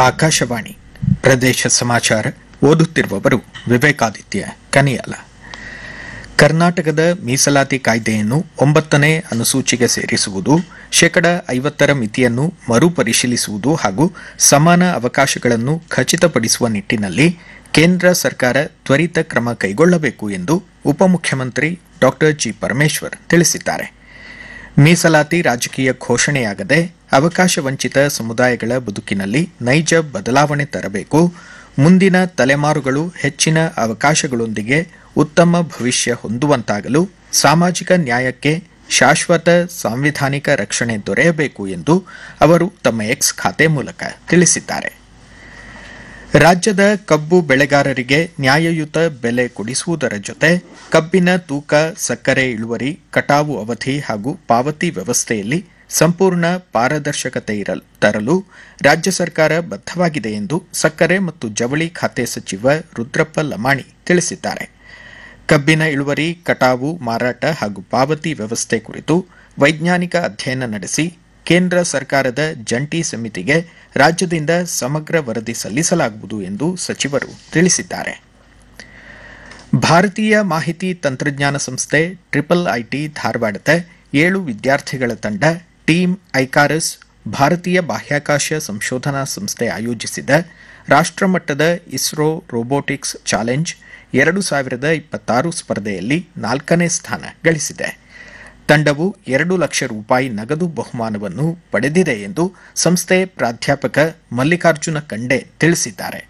ಆಕಾಶವಾಣಿ ಪ್ರದೇಶ ಸಮಾಚಾರ ಓದುತ್ತಿರುವವರು ವಿವೇಕಾದಿತ್ಯ ಕನಿಯಾಲ ಕರ್ನಾಟಕದ ಮೀಸಲಾತಿ ಕಾಯ್ದೆಯನ್ನು ಒಂಬತ್ತನೇ ಅನುಸೂಚಿಗೆ ಸೇರಿಸುವುದು ಶೇಕಡ ಐವತ್ತರ ಮಿತಿಯನ್ನು ಮರುಪರಿಶೀಲಿಸುವುದು ಹಾಗೂ ಸಮಾನ ಅವಕಾಶಗಳನ್ನು ಖಚಿತಪಡಿಸುವ ನಿಟ್ಟಿನಲ್ಲಿ ಕೇಂದ್ರ ಸರ್ಕಾರ ತ್ವರಿತ ಕ್ರಮ ಕೈಗೊಳ್ಳಬೇಕು ಎಂದು ಉಪಮುಖ್ಯಮಂತ್ರಿ ಡಾ ಜಿ ಪರಮೇಶ್ವರ್ ತಿಳಿಸಿದ್ದಾರೆ ಮೀಸಲಾತಿ ರಾಜಕೀಯ ಘೋಷಣೆಯಾಗದೆ ಅವಕಾಶ ವಂಚಿತ ಸಮುದಾಯಗಳ ಬದುಕಿನಲ್ಲಿ ನೈಜ ಬದಲಾವಣೆ ತರಬೇಕು ಮುಂದಿನ ತಲೆಮಾರುಗಳು ಹೆಚ್ಚಿನ ಅವಕಾಶಗಳೊಂದಿಗೆ ಉತ್ತಮ ಭವಿಷ್ಯ ಹೊಂದುವಂತಾಗಲು ಸಾಮಾಜಿಕ ನ್ಯಾಯಕ್ಕೆ ಶಾಶ್ವತ ಸಾಂವಿಧಾನಿಕ ರಕ್ಷಣೆ ದೊರೆಯಬೇಕು ಎಂದು ಅವರು ತಮ್ಮ ಎಕ್ಸ್ ಖಾತೆ ಮೂಲಕ ತಿಳಿಸಿದ್ದಾರೆ ರಾಜ್ಯದ ಕಬ್ಬು ಬೆಳೆಗಾರರಿಗೆ ನ್ಯಾಯಯುತ ಬೆಲೆ ಕೊಡಿಸುವುದರ ಜೊತೆ ಕಬ್ಬಿನ ತೂಕ ಸಕ್ಕರೆ ಇಳುವರಿ ಕಟಾವು ಅವಧಿ ಹಾಗೂ ಪಾವತಿ ವ್ಯವಸ್ಥೆಯಲ್ಲಿ ಸಂಪೂರ್ಣ ಪಾರದರ್ಶಕತೆ ಇರಲ್- ತರಲು ರಾಜ್ಯ ಸರ್ಕಾರ ಬದ್ಧವಾಗಿದೆ ಎಂದು ಸಕ್ಕರೆ ಮತ್ತು ಜವಳಿ ಖಾತೆ ಸಚಿವ ರುದ್ರಪ್ಪ ಲಮಾಣಿ ತಿಳಿಸಿದ್ದಾರೆ ಕಬ್ಬಿನ ಇಳುವರಿ ಕಟಾವು ಮಾರಾಟ ಹಾಗೂ ಪಾವತಿ ವ್ಯವಸ್ಥೆ ಕುರಿತು ವೈಜ್ಞಾನಿಕ ಅಧ್ಯಯನ ನಡೆಸಿ ಕೇಂದ್ರ ಸರ್ಕಾರದ ಜಂಟಿ ಸಮಿತಿಗೆ ರಾಜ್ಯದಿಂದ ಸಮಗ್ರ ವರದಿ ಸಲ್ಲಿಸಲಾಗುವುದು ಎಂದು ಸಚಿವರು ತಿಳಿಸಿದ್ದಾರೆ ಭಾರತೀಯ ಮಾಹಿತಿ ತಂತ್ರಜ್ಞಾನ ಸಂಸ್ಥೆ ಟ್ರಿಪಲ್ ಐಟಿ ಧಾರವಾಡದ ಏಳು ವಿದ್ಯಾರ್ಥಿಗಳ ತಂಡ ಟೀಮ್ ಐಕಾರಸ್ ಭಾರತೀಯ ಬಾಹ್ಯಾಕಾಶ ಸಂಶೋಧನಾ ಸಂಸ್ಥೆ ಆಯೋಜಿಸಿದ ರಾಷ್ಟ್ರಮಟ್ಟದ ಇಸ್ರೋ ರೋಬೋಟಿಕ್ಸ್ ಚಾಲೆಂಜ್ ಎರಡು ಸಾವಿರದ ಇಪ್ಪತ್ತಾರು ಸ್ಪರ್ಧೆಯಲ್ಲಿ ನಾಲ್ಕನೇ ಸ್ಥಾನ ಗಳಿಸಿದೆ ತಂಡವು ಎರಡು ಲಕ್ಷ ರೂಪಾಯಿ ನಗದು ಬಹುಮಾನವನ್ನು ಪಡೆದಿದೆ ಎಂದು ಸಂಸ್ಥೆ ಪ್ರಾಧ್ಯಾಪಕ ಮಲ್ಲಿಕಾರ್ಜುನ ಕಂಡೆ ತಿಳಿಸಿದ್ದಾರೆ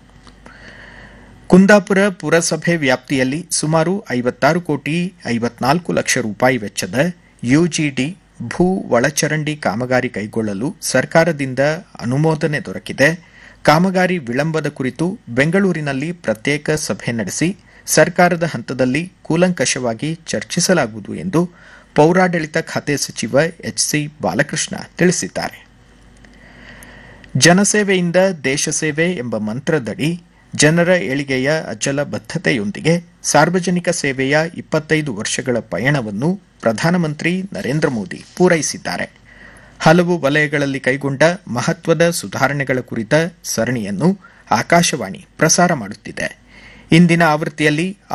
ಕುಂದಾಪುರ ಪುರಸಭೆ ವ್ಯಾಪ್ತಿಯಲ್ಲಿ ಸುಮಾರು ಐವತ್ತಾರು ಕೋಟಿ ಐವತ್ನಾಲ್ಕು ಲಕ್ಷ ರೂಪಾಯಿ ವೆಚ್ಚದ ಯುಜಿಡಿ ಭೂ ಒಳಚರಂಡಿ ಕಾಮಗಾರಿ ಕೈಗೊಳ್ಳಲು ಸರ್ಕಾರದಿಂದ ಅನುಮೋದನೆ ದೊರಕಿದೆ ಕಾಮಗಾರಿ ವಿಳಂಬದ ಕುರಿತು ಬೆಂಗಳೂರಿನಲ್ಲಿ ಪ್ರತ್ಯೇಕ ಸಭೆ ನಡೆಸಿ ಸರ್ಕಾರದ ಹಂತದಲ್ಲಿ ಕೂಲಂಕಷವಾಗಿ ಚರ್ಚಿಸಲಾಗುವುದು ಎಂದು ಪೌರಾಡಳಿತ ಖಾತೆ ಸಚಿವ ಎಚ್ಸಿ ಬಾಲಕೃಷ್ಣ ತಿಳಿಸಿದ್ದಾರೆ ಜನಸೇವೆಯಿಂದ ದೇಶ ಸೇವೆ ಎಂಬ ಮಂತ್ರದಡಿ ಜನರ ಏಳಿಗೆಯ ಅಚಲ ಬದ್ಧತೆಯೊಂದಿಗೆ ಸಾರ್ವಜನಿಕ ಸೇವೆಯ ಇಪ್ಪತ್ತೈದು ವರ್ಷಗಳ ಪಯಣವನ್ನು ಪ್ರಧಾನಮಂತ್ರಿ ನರೇಂದ್ರ ಮೋದಿ ಪೂರೈಸಿದ್ದಾರೆ ಹಲವು ವಲಯಗಳಲ್ಲಿ ಕೈಗೊಂಡ ಮಹತ್ವದ ಸುಧಾರಣೆಗಳ ಕುರಿತ ಸರಣಿಯನ್ನು ಆಕಾಶವಾಣಿ ಪ್ರಸಾರ ಮಾಡುತ್ತಿದೆ ಇಂದಿನ ಆವೃತ್ತಿಯಲ್ಲಿ